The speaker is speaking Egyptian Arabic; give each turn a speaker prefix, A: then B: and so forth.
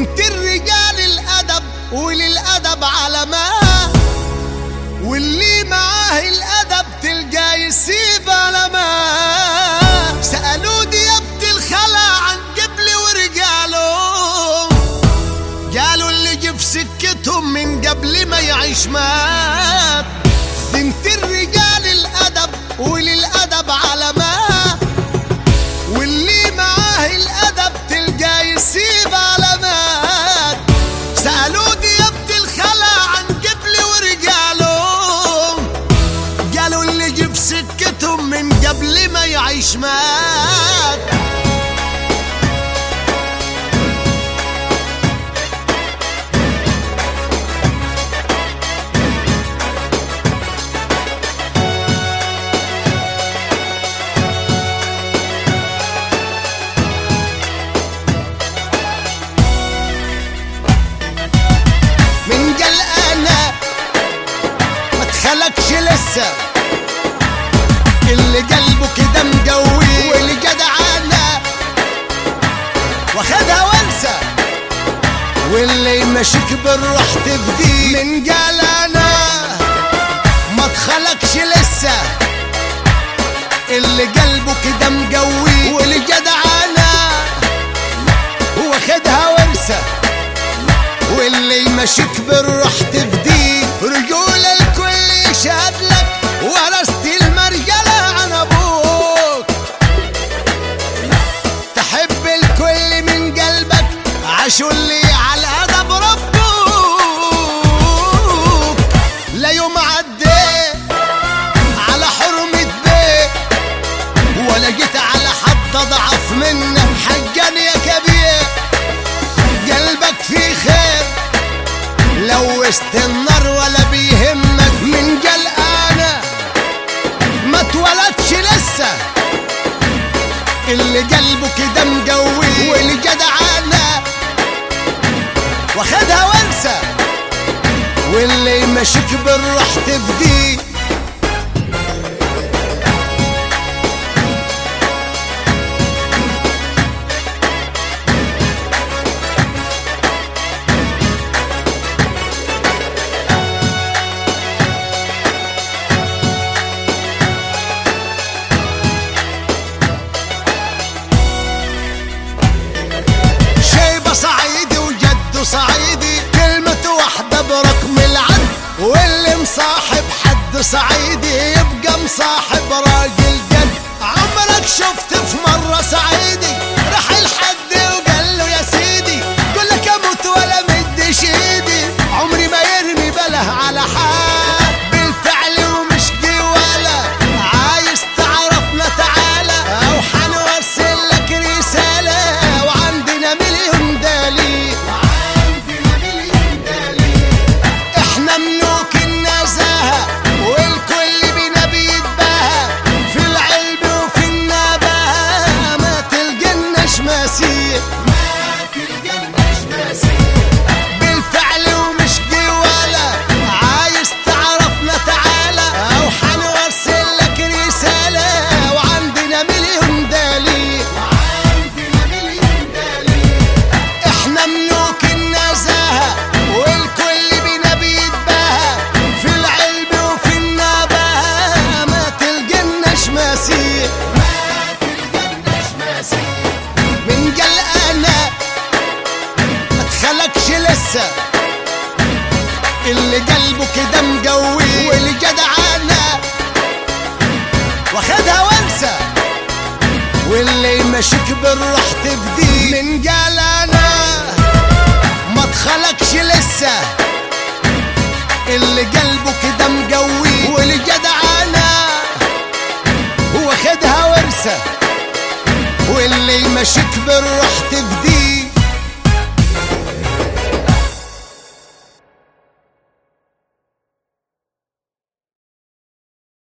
A: زنت الرجال الأدب وللأدب علامات واللي معاه الأدب تلقاه يسيب علامات سألوا ديابة الخلا عن قبل ورجاله قالوا اللي جه في سكتهم من قبل ما يعيش مات زنت الرجال الأدب وللأدب علامات واللي معاه الأدب تلقاه يسيب علامات سألوا ديابة الخلا عن قبل ورجالهم قالوا اللي جه في سكتهم من قبل ما يعيش مات من قال انا ما اتخلقش لسه اللي قلبه كده مقوي واللي جدعانه واخدها وانسى واللي ماشيك بالروح تفديه من قال انا ما اتخلقش لسه اللي قلبه كده مقوي واللي جدعانه واخدها وانسى واللي يمشيك بالروح تفديه رجول الكل يشهد لك ورثت المرجلة عن ابوك تحب الكل من قلبك عاشوا اللي على الادب ربوك لا يوم عديت على حرمة بيت ولا جيت على حد اضعف منك حقا يا كبير قلبك فيه خير لو وسط النار ولا بيهمك من قلقانة ما اتولدش لسه اللي قلبه كده مقوي واللي جدعانة واخدها وانسى واللي ماشيك بالروح تفديه شيبة صعيدي وجد صعيدي كلمة واحدة برقم العد واللي مصاحب حد صعيدي يبقى مصاحب راجل جد عمرك شفت في مرة صعيدي راح لحد وقال له يا سيدي قول لك اموت ولا مدش ايدي عمري ما يرمي بله على حال بالفعل ومش جواله عايز تعرفنا تعالى او حنوصل لك رسالة وعندنا مليون دليل وعندنا مليون دليل احنا ملوك النزاهة والكل بينا بيتباهى في العلم وفي النباهة ما تلقناش مسيح ما تلقناش مسيح بالفعل ومش جواله عايز تعرفنا تعالى او حنوصل لك رسالة وعندنا مليون دليل وعندنا مليون دليل احنا ملوك النزاهة والكل بينا بيتباهى في العلم وفي النباهة ما تلقناش مسيح ما تلقناش مسيح من قلقانة ما تخلقش لسه اللي قلبه كده مقوي واللي جدعانه واخدها وانسى واللي ماشيك بالروح تفديه من قال انا ما اتخلقش لسه اللي قلبه كده مقوي واللي جدعانه واخدها ورثه واللي ماشيك بالروح تفديه